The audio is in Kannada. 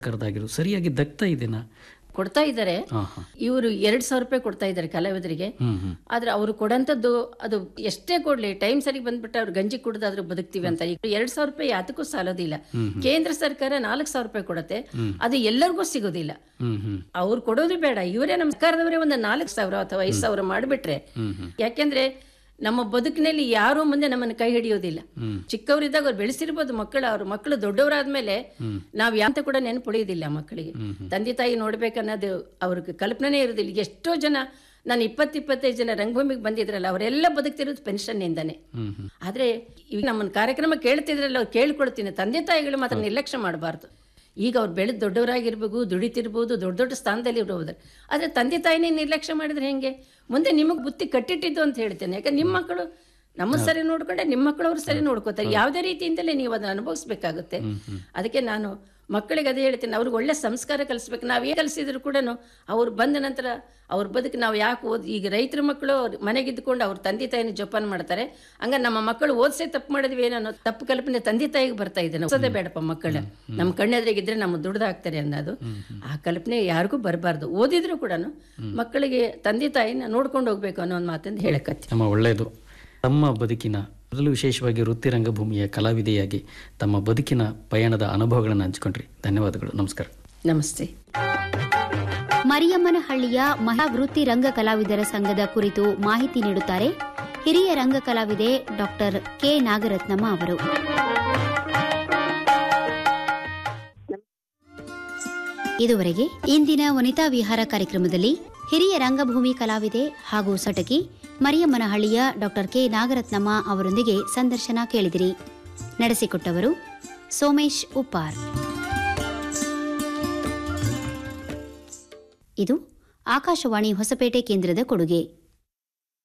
ಕರೆದಾಗಿರೋದು ಸರಿಯಾಗಿ ದಕ್ತಾ ಇದೆನಾ ಕೊಡ್ತಾ ಇದ್ದಾರೆ ಹಾಂ ಹಾಂ ಇವರು ಎರಡ್ ಸಾವಿರ ರೂಪಾಯಿ ಕೊಡ್ತಾ ಇದ್ದಾರೆ ಕಲಾವಿದರಿಗೆ ಹ್ಮ್ ಹ್ಮ್ ಆದ್ರೆ ಅವರು ಕೊಡಂತದ್ದು ಅದು ಎಷ್ಟೇ ಕೊಡ್ಲಿ ಟೈಮ್ ಸರಿಗೆ ಬಂದ್ಬಿಟ್ಟು ಅವ್ರು ಗಂಜಿ ಕುಡಿದಾದ್ರೂ ಬದುಕ್ತೀವಿ ಅಂತ ಈಗ ಎರಡ್ ಸಾವಿರ ರೂಪಾಯಿ ಯಾತಕ್ಕೂ ಸಾಲೋದಿಲ್ಲ ಕೇಂದ್ರ ಸರ್ಕಾರ ನಾಲ್ಕು ಸಾವಿರ ರೂಪಾಯಿ ಕೊಡುತ್ತೆ ಅದು ಎಲ್ಲರಿಗೂ ಸಿಗೋದಿಲ್ಲ ಹ್ಮ್ ಹ್ಮ್ ಅವ್ರು ಕೊಡೋದು ಬೇಡ ಇವರೇ ನಮ್ಮ ಸರ್ಕಾರದವರೇ ಒಂದು ನಾಲ್ಕು ಸಾವಿರ ಅಥವಾ ಐದು ಸಾವಿರ ಮಾಡಿಬಿಟ್ರೆ ಹ್ಮ್ ಹ್ಮ್ ಯಾಕೆಂದ್ರೆ ನಮ್ಮ ಬದುಕಿನಲ್ಲಿ ಯಾರೂ ಮುಂದೆ ನಮ್ಮನ್ನು ಕೈ ಹಿಡಿಯೋದಿಲ್ಲ ಹ್ಮ್. ಚಿಕ್ಕವರಿದ್ದಾಗ ಅವ್ರು ಬೆಳೆಸಿರ್ಬೋದು ಮಕ್ಕಳು ಅವ್ರ ಮಕ್ಕಳು ದೊಡ್ಡವರಾದ್ಮೇಲೆ ನಾವು ಯಾಂತ ಕೂಡ ನೆನಪುಳಿಯೋದಿಲ್ಲ ಮಕ್ಕಳಿಗೆ ತಂದೆ ತಾಯಿ ನೋಡ್ಬೇಕನ್ನೋದು ಅವ್ರಿಗೆ ಕಲ್ಪನೆ ಇರೋದಿಲ್ಲ ಈಗ ಎಷ್ಟೋ ಜನ ನಾನು ಇಪ್ಪತ್ತು ಇಪ್ಪತ್ತೈದು ಜನ ರಂಗಭೂಮಿಗೆ ಬಂದಿದ್ರಲ್ಲ ಅವರೆಲ್ಲ ಬದುಕ್ತಿರೋದು ಪೆನ್ಷನ್ನಿಂದಾನೆ ಹ್ಮ್ ಹ್ಮ್ ಆದ್ರೆ ಈಗ ನಮ್ಮನ್ನ ಕಾರ್ಯಕ್ರಮ ಕೇಳ್ತಿದ್ರಲ್ಲ ಅವ್ರು ಕೇಳ್ಕೊಳ್ತೀನಿ ತಂದೆ ತಾಯಿಗಳು ಮಾತ್ರ ನಿರ್ಲಕ್ಷ್ಯ ಮಾಡಬಾರ್ದು ಈಗ ಅವ್ರು ಬೆಳೆದು ದೊಡ್ಡವರಾಗಿರ್ಬೇಕು ದುಡಿತಿರ್ಬೋದು ದೊಡ್ಡ ದೊಡ್ಡ ಸ್ಥಾನದಲ್ಲಿ ಇರ್ಬೋದು ಆದರೆ ತಂದೆ ತಾಯಿನೇ ನಿರ್ಲಕ್ಷ್ಯ ಮಾಡಿದ್ರೆ ಹೆಂಗೆ ಮುಂದೆ ನಿಮಗೆ ಬುತ್ತಿ ಕಟ್ಟಿಟ್ಟಿದ್ದು ಅಂತ ಹೇಳ್ತೇನೆ ಯಾಕಂದ್ರೆ ನಿಮ್ಮ ಮಕ್ಕಳು ನಮ್ಮ ಸರಿ ನೋಡ್ಕೊಂಡೆ ನಿಮ್ಮ ಮಕ್ಕಳು ಅವ್ರು ಸರಿ ನೋಡ್ಕೋತಾರೆ ಯಾವುದೇ ರೀತಿಯಿಂದಲೇ ನೀವು ಅದನ್ನ ಅನುಭವಿಸ್ಬೇಕಾಗುತ್ತೆ ಅದಕ್ಕೆ ನಾನು ಮಕ್ಕಳಿಗೆ ಅದೇ ಹೇಳ್ತೀನಿ ಅವ್ರಿಗೆ ಒಳ್ಳೆ ಸಂಸ್ಕಾರ ಕಲಿಸ್ಬೇಕು ನಾವು ಏನು ಕಲಿಸಿದ್ರು ಕೂಡ ಅವ್ರು ಬಂದ ನಂತರ ಅವ್ರ ಬದುಕು ನಾವು ಯಾಕೆ ಓದ್ ಈಗ ರೈತರ ಮಕ್ಕಳು ಅವ್ರ್ ಮನೆಗಿದ್ದುಕೊಂಡು ಅವ್ರ ತಂದೆ ತಾಯಿನ ಜೋಪಾನ ಮಾಡ್ತಾರೆ ಹಂಗ ನಮ್ಮ ಮಕ್ಕಳು ಓದಿಸೇ ತಪ್ಪು ಮಾಡಿದ್ವಿ ಏನೋ ತಪ್ಪು ಕಲ್ಪನೆ ತಂದೆ ತಾಯಿಗೆ ಬರ್ತಾ ಇದೆ ಓದೋದೇ ಬೇಡಪ್ಪ ಮಕ್ಕಳು ನಮ್ಮ ಕಣ್ಣೆದ್ರಿಗಿದ್ರೆ ನಮ್ಮ ದುಡ್ದಾಗ್ತಾರೆ ಅನ್ನೋದು ಆ ಕಲ್ಪನೆ ಯಾರಿಗೂ ಬರಬಾರ್ದು ಓದಿದ್ರು ಕೂಡ ಮಕ್ಕಳಿಗೆ ತಂದೆ ತಾಯಿನ ನೋಡ್ಕೊಂಡು ಹೋಗ್ಬೇಕು ಅನ್ನೋ ಒಂದು ಮಾತಂದು ಹೇಳಕತ್ತಿ ನಮ್ಮ ಒಳ್ಳೆಯದು ತಮ್ಮ ಬದುಕಿನ ಅದರಲ್ಲೂ ವಿಶೇಷವಾಗಿ ವೃತ್ತಿ ರಂಗಭೂಮಿಯ ಕಲಾವಿದೆಯಾಗಿ ತಮ್ಮ ಬದುಕಿನ ಪಯಣದ ಅನುಭವಗಳನ್ನು ಹಂಚಿಕೊಂಡ್ರಿ ಧನ್ಯವಾದಗಳು ನಮಸ್ಕಾರ ನಮಸ್ತೆ ಮರಿಯಮ್ಮನಹಳ್ಳಿಯ ಮಹಿಳಾ ವೃತ್ತಿ ರಂಗ ಕಲಾವಿದರ ಸಂಘದ ಕುರಿತು ಮಾಹಿತಿ ನೀಡುತ್ತಾರೆ ಹಿರಿಯ ರಂಗ ಕಲಾವಿದೆ ಡಾಕ್ಟರ್ ಕೆ ನಾಗರತ್ನಮ್ಮ ಅವರು ಇದುವರೆಗೆ ಇಂದಿನ ವನಿತಾ ವಿಹಾರ ಕಾರ್ಯಕ್ರಮದಲ್ಲಿ ಹಿರಿಯ ರಂಗಭೂಮಿ ಕಲಾವಿದೆ ಹಾಗೂ ಸಟಕಿ ಮರಿಯಮ್ಮನಹಳ್ಳಿಯ ಡಾಕ್ಟರ್ ಕೆ ನಾಗರತ್ನಮ್ಮ ಅವರೊಂದಿಗೆ ಸಂದರ್ಶನ ಕೇಳಿದಿರಿ ನಡೆಸಿಕೊಟ್ಟವರು ಸೋಮೇಶ್ ಉಪ್ಪಾರ್ ಇದು ಆಕಾಶವಾಣಿ ಹೊಸಪೇಟೆ ಕೇಂದ್ರದ ಕೊಡುಗೆ